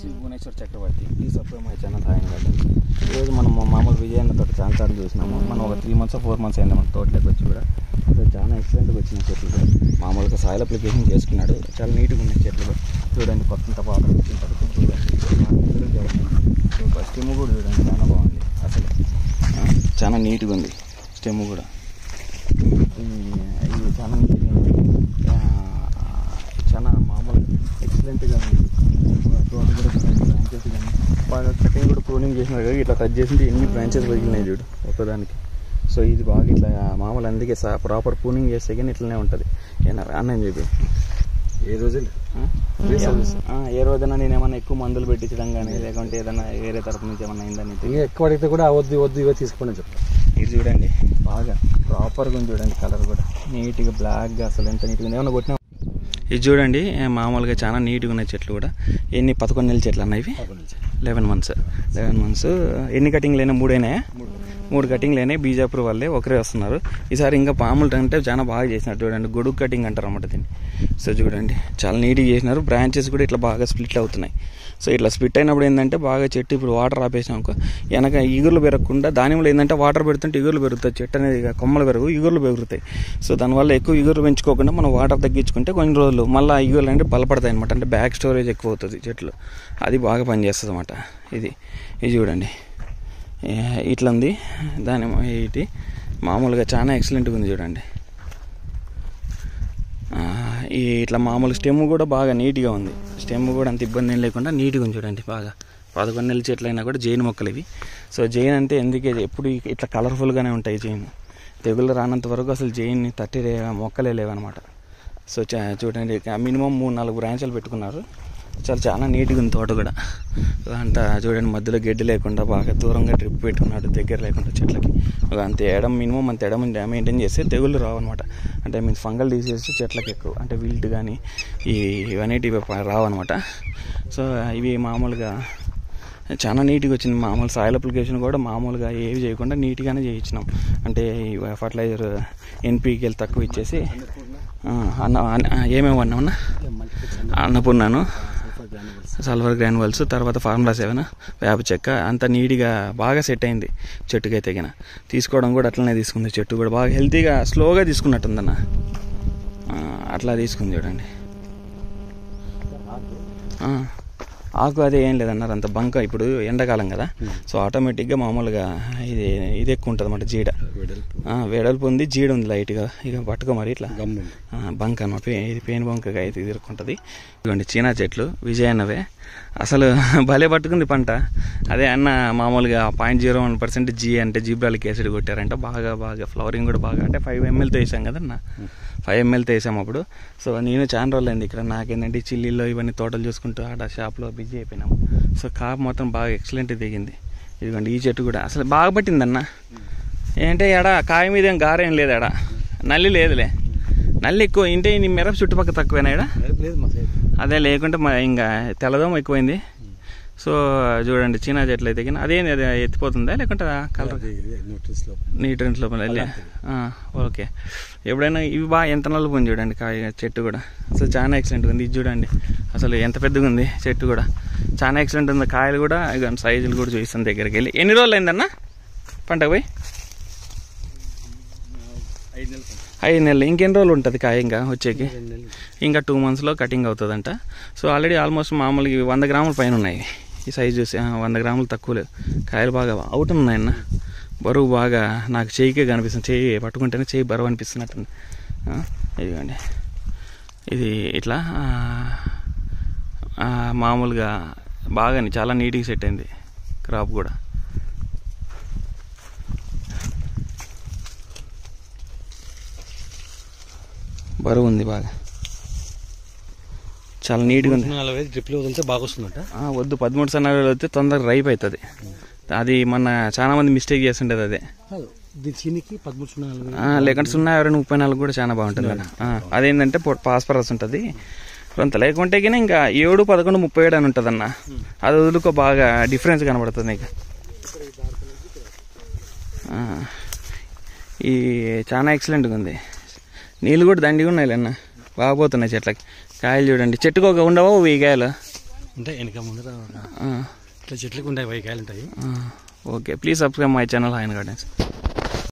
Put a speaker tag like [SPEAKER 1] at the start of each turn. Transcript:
[SPEAKER 1] శ్రీ భువనేశ్వర్ చక్రవర్తి ఈ subscribe my channel hi అండి ఈరోజు మనం మామూలు విజయాన్ని తోట చాలా సార్లు చూసినాము మనం ఒక త్రీ మంత్స్ ఫోర్ మంత్స్ అయింది మన తోటలోకి వచ్చి కూడా అసలు చాలా ఎక్సలెంట్గా వచ్చిన చెట్లు కూడా. మామూలుగా సాయిల్ అప్లికేషన్ చేసుకున్నాడు చాలా నీట్గా ఉన్నాయి చెట్లు కూడా. చూడండి కొత్త వాటర్ వచ్చిన తర్వాత చూడండి స్టెమ్ కూడా చూడండి చాలా బాగుంది అసలు ఆ, చాలా నీట్గా ఉంది స్టెమ్ కూడా ఈ- ఇది చాలా నీట్గా ఉంది ఆ, చాలా మామూలు ఎక్సలెంట్గా ఉంది తోట కూడా బ్రాంచెస్ కానీ బాగా కటింగ్ కూడా ప్రూనింగ్ చేసినారు కదా ఇట్లా కట్ చేసింటే ఎన్ని బ్రాంచెస్ వదిలినాయి చూడు ఒకదానికి సో ఇది బాగా ఇట్లా మామూలు అందుకే ప్రాపర్ ప్రూనింగ్ చేస్తే కానీ ఇట్లనే ఉంటుంది ఏనా అన్నని చెప్పి
[SPEAKER 2] ఏ రోజు
[SPEAKER 1] ఆ? ఆ, ఏ రోజైనా నేను ఏమన్నా ఎక్కువ మందులు పెట్టించడం కానీ లేకుంటే ఏదైనా వేరే తరపు నుంచి ఏమన్నా అయిందని
[SPEAKER 2] ఇంకా ఎక్కువ అడిగితే కూడా వద్దు వద్దు ఇవే తీసుకోండి చెప్తాను
[SPEAKER 1] ఇది చూడండి బాగా ప్రాపర్గా ఉంది చూడండి కలర్ కూడా నీట్గా బ్లాక్గా అసలు ఎంత నీట్గా ఉంది ఏమన్నా కొట్టినా ఇది చూడండి ఏ మామూలుగా చాలా నీట్గా ఉన్నాయి చెట్లు కూడా ఎన్ని పదకొండు నెలల చెట్లు అన్న ఇవి లెవెన్ మంత్స్ లెవెన్ మంత్స్ ఎన్ని కటింగ్లు అయినా మూడైనాయా మూడు కటింగ్లు అయినాయి బీజాపూర్ వాళ్ళే ఒకరే వస్తున్నారు ఈసారి ఇంకా పాములు అంటే చాలా బాగా చేసినారు చూడండి గొడుగు కటింగ్ అంటారు అన్నమాట దీన్ని సో చూడండి చాలా నీట్గా చేసినారు బ్రాంచెస్ కూడా ఇట్లా బాగా స్ప్లిట్ అవుతున్నాయి సో ఇట్లా స్ప్లిట్ అయినప్పుడు ఏంటంటే బాగా చెట్టు ఇప్పుడు వాటర్ ఆపేసాం అనుకో వెనక ఈగుర్లు పెరగకుండా దానివల్ల ఏంటంటే వాటర్ పెడుతుంటే ఈగుర్లు పెరుగుతాయి చెట్టు అనేది ఇక కొమ్మలు పెరుగు ఈగుర్లు పెరుగుతాయి సో దానివల్ల ఎక్కువ ఈగుర్లు పెంచుకోకుండా మనం వాటర్ తగ్గించుకుంటే కొన్ని రోజులు మళ్ళీ ఈగుర్లు అంటే బలపడతాయి అనమాట అంటే బ్యాక్ స్టోరేజ్ ఎక్కువ అవుతుంది చెట్లు అది బాగా పనిచేస్తుంది అనమాట ఇది ఇది చూడండి ఏ- ఇట్లా ఉంది దాని ఇది మామూలుగా చాలా ఎక్సలెంట్గా ఉంది చూడండి ఆ, ఈ ఇట్లా మామూలు స్టెమ్ కూడా బాగా నీట్గా ఉంది స్టెమ్ కూడా అంత ఇబ్బంది ఏం లేకుండా నీట్గా ఉంది చూడండి బాగా పదకొండు నెలల చెట్లు అయినా కూడా జైన్ మొక్కలు ఇవి సో జైన్ అంటే ఎందుకే ఎప్పుడు ఇట్లా కలర్ఫుల్గానే ఉంటాయి జైన్ తెగులు రానంత వరకు అసలు జైన్ తట్టి మొక్కలే లేవన్నమాట సో చా- చూడండి మినిమం మూడు నాలుగు బ్రాంచ్లు పెట్టుకున్నారు చాలా చాలా నీట్గా ఉంది తోట కూడా అంతా చూడండి మధ్యలో గడ్డి లేకుండా బాగా దూరంగా డ్రిప్ పెట్టుకున్నాడు దగ్గర లేకుండా చెట్లకి ఒక అంత ఎడం మినిమం అంత ఎడం మెయింటైన్ చేస్తే తెగుళ్ళు రావన్నమాట అంటే మీన్స్ ఫంగల్ డిసీజెస్ చెట్లకి ఎక్కువ అంటే విల్ట్ కానీ ఈ ఇవన్నిటివి రావన్నమాట సో ఇవి మామూలుగా చాలా నీట్గా వచ్చింది మామూలు సాయిల్ అప్లికేషన్ కూడా మామూలుగా ఏవి చేయకుండా నీట్గానే చేయించినాం అంటే ఫర్టిలైజర్ ఎన్పీకి తక్కువ ఇచ్చేసి ఆ, అన్న అన్న- ఏమేమి అన్నామన్నా అన్నపూర్ణాను సల్ఫర్ గ్రాన్యువల్స్ తర్వాత ఫార్ములా సెవెన్ వేప చెక్క అంత నీట్గా బాగా సెట్ అయింది చెట్టుకి అయితే గిన తీసుకోవడం కూడా అట్లనే తీసుకుంది చెట్టు కూడా బాగా హెల్తీగా స్లోగా తీసుకున్నట్టుందన్న ఆ, అట్లా తీసుకుంది చూడండి ఆ, ఆకు అదే ఏం లేదన్నారు అంత బంక ఇప్పుడు ఎండాకాలం కదా సో ఆటోమేటిక్గా మామూలుగా ఇది ఇది ఎక్కువ ఉంటుంది అన్నమాట జీడ ఆ, వెడల్పు ఉంది జీడ ఉంది లైట్గా ఇక పట్టుకో మరి ఇట్లా
[SPEAKER 2] గమ్ము
[SPEAKER 1] ఆ, బంక్ అన్న పే ఇది పేను బంకగా అయితే తిరుగుంటుంది ఇదిగోండి చీనా చెట్లు విజయన్నవే అసలు భలే పట్టుకుంది పంట అదే అన్న మామూలుగా point zero one percent G అంటే జీబ్రాలిక్ యాసిడ్ కొట్టారంట బాగా బాగా ఫ్లవరింగ్ కూడా బాగా అంటే ఫైవ్ ఎంఎల్తో వేసాం కదన్న ఫైవ్ ఎంఎల్తో వేసాం అప్పుడు సో నేను చాలా రోజులు అయింది ఇక్కడ నాకేంటంటే ఈ చిల్లీలో ఇవన్నీ తోటలు చూసుకుంటూ ఆడ షాప్లో బిజీ అయిపోయినాము సో కాపు మొత్తం బాగా ఎక్సలెంట్ దిగింది ఇదిగోండి ఈ చెట్టు కూడా అసలు బాగా పట్టిందన్న ఏంటంటే ఎడ కాయ మీద ఏం గారేం లేదు ఎడ నల్లి లేదులే నల్లి ఎక్కువ ఇంటే నీ మిరప చుట్టుపక్కల తక్కువేనా ఎడ
[SPEAKER 2] లేదు మా సైడ్
[SPEAKER 1] అదే లేకుంటే మా ఇంకా తెల్లదోమ ఎక్కువైంది సో చూడండి చీనా చెట్లు అయితే గిన అదేంది అది ఎత్తిపోతుందా లేకుంటే కలర్
[SPEAKER 2] న్యూట్రిస్ లో
[SPEAKER 1] న్యూట్రెంట్స్ లోపల వెళ్ళి ఆ, ఓకే ఎప్పుడైనా ఇవి బాగా ఎంత నలుపు ఉంది చూడండి కాయ చెట్టు కూడా అసలు చాలా ఎక్సలెంట్ ఉంది ఇది చూడండి అసలు ఎంత పెద్దగా ఉంది చెట్టు కూడా చాలా ఎక్సలెంట్ ఉంది కాయలు కూడా ఇక సైజులు కూడా చూపిస్తాను దగ్గరికి వెళ్ళి ఎన్ని రోజులు అయిందన్న పంటకు పోయి
[SPEAKER 2] ఐదు నెలలు
[SPEAKER 1] ఐదు నెలలు ఇంకెన్ని రోజులు ఉంటుంది కాయ ఇంకా వచ్చేకి ఇంకా టూ మంత్స్లో కటింగ్ అవుతుందంట సో ఆల్రెడీ ఆల్మోస్ట్ మామూలుగా ఇవి వంద గ్రాముల పైన ఉన్నాయి ఈ సైజ్ చూసి ఆ, వంద గ్రాములు తక్కువ లేవు కాయలు బాగా అవుట్ ఉన్నాయన్న బరువు బాగా నాకు చేయికే కనిపిస్తుంది చేయి పట్టుకుంటేనే చేయి బరువు అనిపిస్తున్నట్టుంది ఆ, ఇదిగోండి ఇది ఇట్లా ఆ, ఆ, మామూలుగా బాగా చాలా నీట్గా సెట్ అయింది క్రాప్ కూడా బరువు ఉంది బాగా చాలా నీట్గా ఉంది
[SPEAKER 2] నలభై డ్రిప్లో వదిలితే బాగా వస్తుందట
[SPEAKER 1] ఆ, వద్దు పదమూడు సన్నాలు వస్తే తొందరగా రైప్ అవుతుంది అది మన చాలా మంది మిస్టేక్ చేస్తుండేది అదే
[SPEAKER 2] కాదు దీని చీనికి పదమూడు సున్నా నలభై
[SPEAKER 1] ఆ, లేకుంటే సున్నా ఎవరైనా ముప్పై నాలుగు కూడా చాలా బాగుంటుంది కదా ఆ, అదేంటంటే పాస్పరస్ ఉంటుంది కొంత లేకుంటే కానీ ఇంకా ఏడు పదకొండు ముప్పై ఏడు అని ఉంటుంది అన్న అది వదులుకో బాగా డిఫరెన్స్ కనబడుతుంది నీకు ఆ, ఈ చాలా ఎక్సలెంట్గా ఉంది నీళ్ళు కూడా దండిగా ఉన్నాయి అన్న బాగా పోతున్నాయి చెట్లకి కాయలు చూడండి చెట్టుకు ఒక ఉండవా ఈ కాయలు
[SPEAKER 2] ఉంటాయి వెనక ముందర
[SPEAKER 1] ఆ,
[SPEAKER 2] ఇట్లా చెట్లకు ఉంటాయి వై కాయలు ఉంటాయి
[SPEAKER 1] ఆ. Okay please subscribe my channel హాయన్ గార్డెన్స్